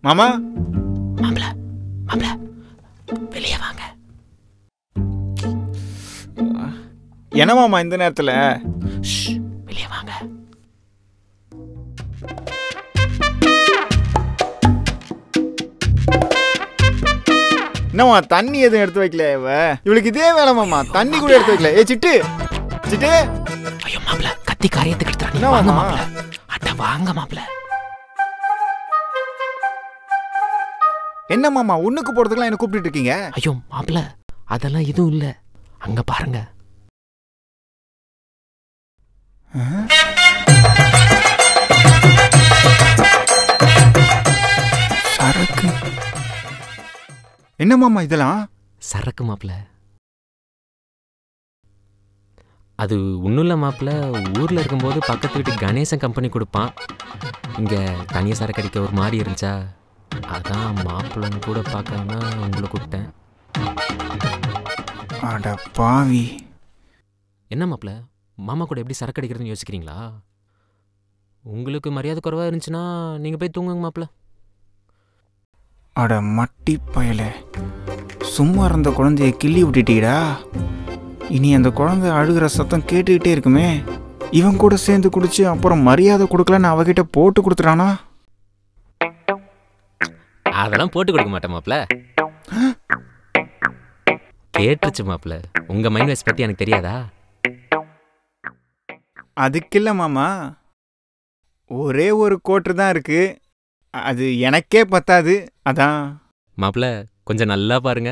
மாமா மாப்பிள மாப்பிள வெளியே வாங்க என்ன மாமா இந்த நேரத்துல ஷ், வெளியே வாங்க என்னம்மா தண்ணி எதுவும் எடுத்து வைக்கல இவ இவளுக்கு இதே வேலை மாமா தண்ணி கூட எடுத்து வைக்கல ஏ சிட்டு சிட்டு ஐயோ மாப்பிள கத்தி காரியத்துக்கு எடுத்துறா நீ என்ன வாங்க மாமா? மாப்பிள அட வாங்க மாப்பிள என்ன மாமா ஒண்ணுக்கு போறதுக்குலாம் என்ன கூப்பிட்டு இருக்கீங்க ஐயோ மாப்பிள அதெல்லாம் எதுவும் இல்ல அங்க பாருங்க சரக்கு என்ன மாமா இதெல்லாம் சரக்கு மாப்பிள அது ஒன்றும் இல்லை மாப்பிள ஊரில் இருக்கும்போது பக்கத்து வீட்டு கணேசன் கம்பெனி கொடுப்பான் இங்கே தனியாக சரக்கு அடிக்க ஒரு மாதிரி இருந்துச்சா அதான் மாப்பிள்ளன்னு கூட பார்க்காம உங்களை கூப்பிட்டேன் அட பாவி என்ன மாப்பிள மாமா கூட எப்படி சரக்கு அடிக்கிறதுன்னு யோசிக்கிறீங்களா உங்களுக்கு மரியாதை குறைவாக இருந்துச்சுன்னா நீங்கள் போய் தூங்குங்க மாப்பிள அட மட்டி பயல சும்மா இருந்த குழந்தைய கிள்ளி விட்டுட்டீடா இனி அந்த குழந்தை அழுகிற சத்தம் கேட்டுக்கிட்டே இருக்குமே இவன் கூட சேர்ந்து குடிச்சு அப்புறம் மரியாதை கொடுக்கலன்னு அவகிட்ட போட்டு கொடுத்துட்டானா அதெல்லாம் போட்டு கொடுக்க மாட்டேன் மாப்ள கேட்டுருச்சு மாப்ள உங்க மைண்ட் வாய்ஸ் பத்தி எனக்கு தெரியாதா அதுக்கில்ல மாமா ஒரே ஒரு கோட்டு தான் இருக்கு அது எனக்கே பத்தாது அதான் மாப்ள கொஞ்சம் நல்லா பாருங்க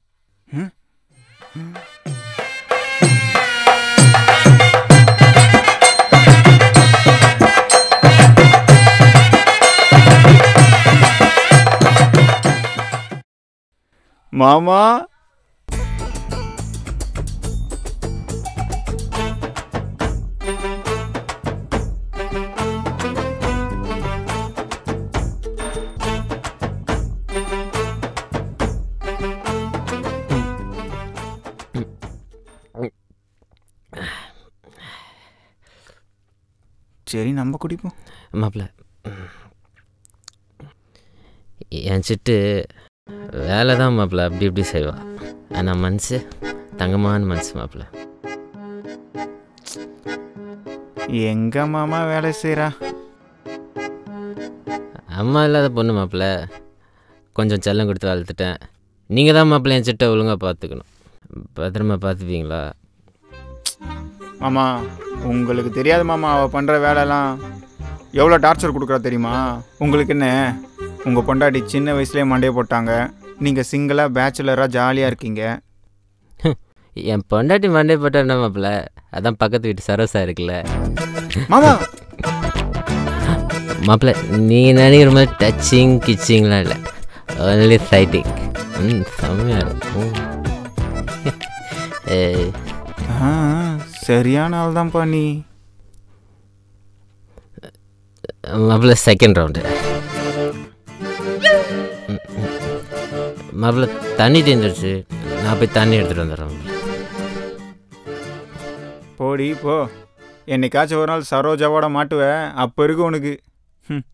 மாமா சரி நம்ம குடிப்போம் மாப்ள என் சிட்டு வேலை தான் மாப்ள அப்படி இப்படி செய்வா ஆனால் மனசு தங்கமான மனசு மாப்ள எங்க மாமா வேலை செய்றா அம்மா இல்லாத பொண்ணு மாப்ள கொஞ்சம் செல்லம் கொடுத்து வளர்த்துட்டேன் நீங்கள் தான் மாப்ள என் சிட்டை ஒழுங்காக பார்த்துக்கணும் பத்திரமா பார்த்துப்பீங்களா மாமா உங்களுக்கு தெரியாது மாமா அவ பண்ற வேலைலாம் எவ்வளோ டார்ச்சர் கொடுக்குறா தெரியுமா உங்களுக்கு என்ன உங்க பொண்டாட்டி சின்ன வயசுலயே மண்டையை போட்டாங்க நீங்க சிங்கிளா பேச்சுலரா ஜாலியா இருக்கீங்க என் பொண்டாட்டி மண்டே போட்டா என்ன மாப்ள அதான் பக்கத்து வீட்டு சரோசா இருக்குல்ல மாமா மாப்பிள்ள நீங்கள் நினைக்கிற மாதிரி டச்சிங் கிச்சிங்லாம் இல்லை ஒன்லி ஃபைட்டிங் ம் செம்மையாக இருக்கும் ஏய், ஆ, சரியான ஆள் தான்ப்பா நீ மாப்பிள்ள செகண்ட் ரவுண்டு மாப்பிள்ள தண்ணி தீர்ந்துருச்சு நான் போய் தண்ணி எடுத்துகிட்டு வந்துடுறேன் மாப்பிள. போடி போ என்னைக்காச்சும் ஒரு நாள் சரோஜாவோட மாட்டுவ அப்போ இருக்கு உனக்கு ம்.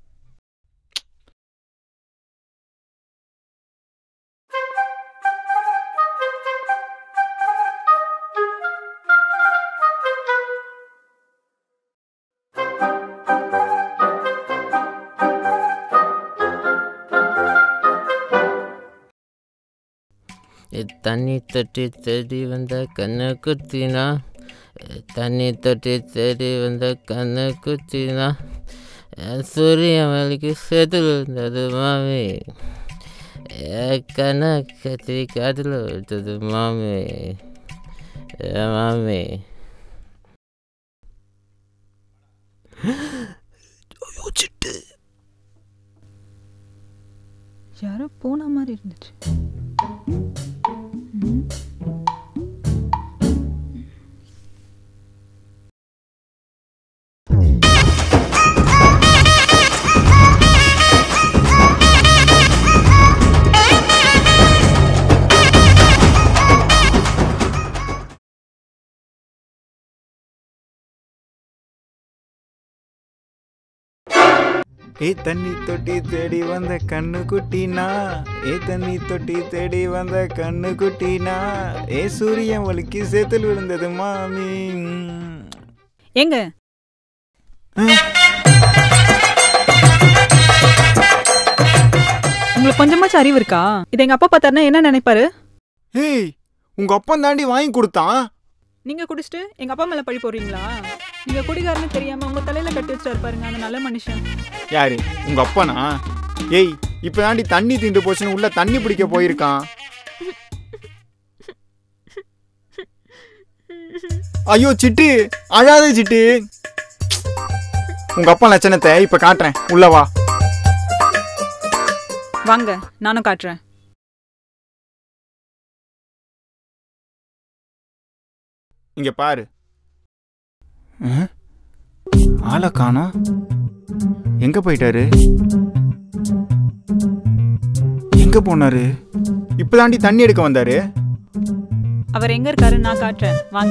ஏ, தண்ணி தொட்டி தேடி வந்த கண்ணை குத்தினா ஏ, தண்ணி தொட்டி தேடி வந்த கண்ணை குத்தினா என் சூரியன் வலிக்கு செதில் இருந்தது மாமி என் கண்ணை கத்தி காதில் விட்டது மாமி ஏ மாமி சிட்டு யாரோ போன மாதிரி இருந்துச்சு ம். ஏ தண்ணி தொட்டி தேடி வந்த கண்ணு குட்டினா ஏ தண்ணி தொட்டி தேடி வந்த கண்ணு குட்டினா ஏ சூரியன் வலிக்கு சேத்துல விழுந்தது மாமி ம். ஏங்க உங்களுக்கு கொஞ்சமாச்சும் அறிவு இருக்கா இதை எங்க அப்பா பார்த்தாருன்னா என்ன நினைப்பாரு ஏய் உங்க அப்பன் தாண்டி வாங்கி கொடுத்தான் நீங்க குடிச்சிட்டு எங்க அப்பா மேல பழி போடுறீங்களா நீங்க குடிகாரன்னு தெரியாம உங்க தலையில கட்டி வச்சிட்டாரு பாருங்க அந்த நல்ல மனுஷன் யாரு உங்க அப்பனா ஏய் இப்போ தாண்டி தண்ணி தீண்டு போச்சுன்னு உள்ள தண்ணி பிடிக்க போயிருக்கான் ஐயோ சிட்டு அழாத சிட்டு உங்க அப்பா லட்சணத்தை இப்ப காட்டுறேன் உள்ள வா வாங்க நானும் காட்டுறேன் இங்க பாரு ம்? ஆளை காணோம் எங்க போயிட்டாரு எங்க போனாரு இப்பதாண்டி தண்ணி எடுக்க வந்தாரு அவர் எங்க இருக்காரு நான் காட்டுறேன் வாங்க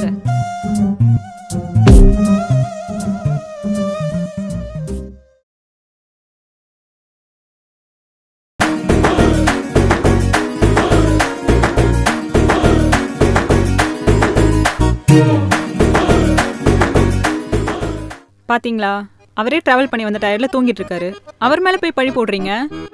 பாத்தீங்களா அவரே டிராவல் பண்ணி வந்த டயர்ல தூங்கிட்டு இருக்காரு அவர் மேல போய் பழி போடுறீங்க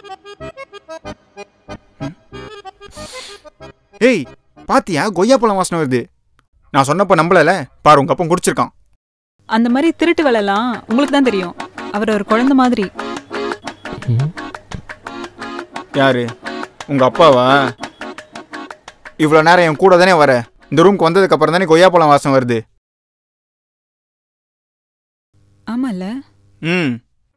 ஏய் பாத்தியா கொய்யாப்பழம் வாசனை வருது நான் சொன்னப்ப நம்பலல பாரு உங்க அப்பன் குடிச்சிருக்கான் அந்த மாதிரி திருட்டு வேலைலாம் உங்களுக்கு தான் தெரியும் அவர் ஒரு குழந்தை மாதிரி ம். யாரு உங்க அப்பாவா இவ்வளோ நேரம் என் கூட தானே வர இந்த ரூம்க்கு வந்ததுக்கு அப்புறம் தானே கொய்யாப்பழம் வாசம் வருது ஆமால ம்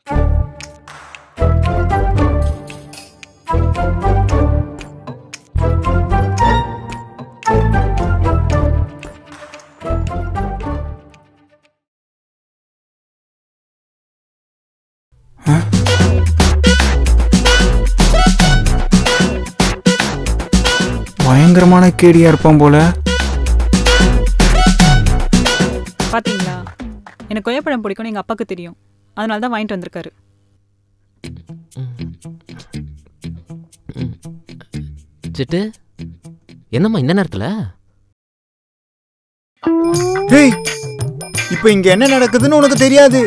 பயங்கரமான கேடியா இருப்பான் போல பாத்தீங்களா எனக்கு கொய்யாப்பழம் பிடிக்கும்னு எங்க அப்பாவுக்கு தெரியும் அதனால தான் வாங்கிட்டு வந்திருக்காரு சிட்டு என்னம்மா இந்த நேரத்தில் ஏய் இப்போ இங்க என்ன நடக்குதுன்னு உனக்கு தெரியாது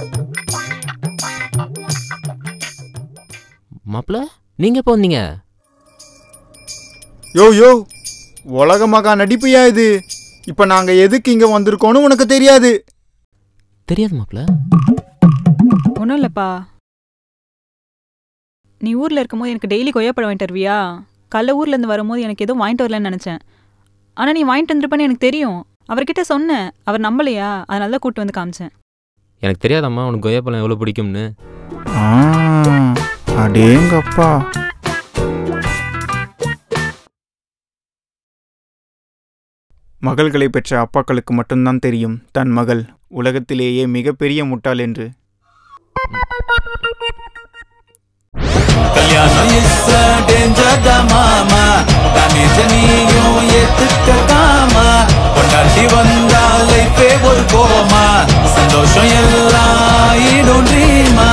மாப்பிள்ள நீங்கள் எப்போ வந்தீங்க யோ யோ உலக மகா நடிப்புயா இது இப்போ நாங்க எதுக்கு இங்க வந்திருக்கோம்னு உனக்கு தெரியாது தெரியாது மாப்பிள்ள ஒன்றும் இல்லைப்பா நீ ஊரில் இருக்கும்போது எனக்கு டெய்லி கொய்யாப்பழம் வாங்கிட்டு வருவியா கல்ல ஊர்லேருந்து வரும்போது எனக்கு எதுவும் வாங்கிட்டு வரலன்னு நினச்சேன் ஆனால் நீ வாங்கிட்டு வந்திருப்பேன்னு எனக்கு தெரியும் அவர்கிட்ட சொன்னேன் அவர் நம்பலையா அதனால தான் கூப்பிட்டு வந்து காமிச்சேன் எனக்கு தெரியாதம்மா உனக்கு கொய்யாப்பழம் எவ்வளோ பிடிக்கும்னு அடேங்கப்பா மகள்களை பெற்ற அப்பாக்களுக்கு மட்டும்தான் தெரியும் தன் மகள் உலகத்திலேயே மிகப்பெரிய முட்டாள் என்று கல்யாணம் இஸ் டேஞ்சர் தான் மாமா டேமேஜ் நீயும் ஏத்துக்கதாமா கொண்டாட்டி வந்தா லைஃபே ஒரு கோமா சந்தோஷம் எல்லாம் ஈடும் ட்ரீமா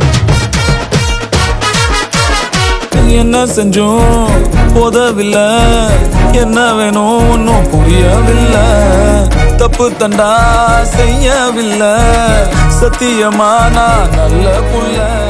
என்ன செஞ்சோம் போதவில்லை என்ன வேணும் ஒன்றும் புரியவில்லை தப்பு தண்டா செய்யவில்லை சத்தியமா நான் நல்ல புள்ள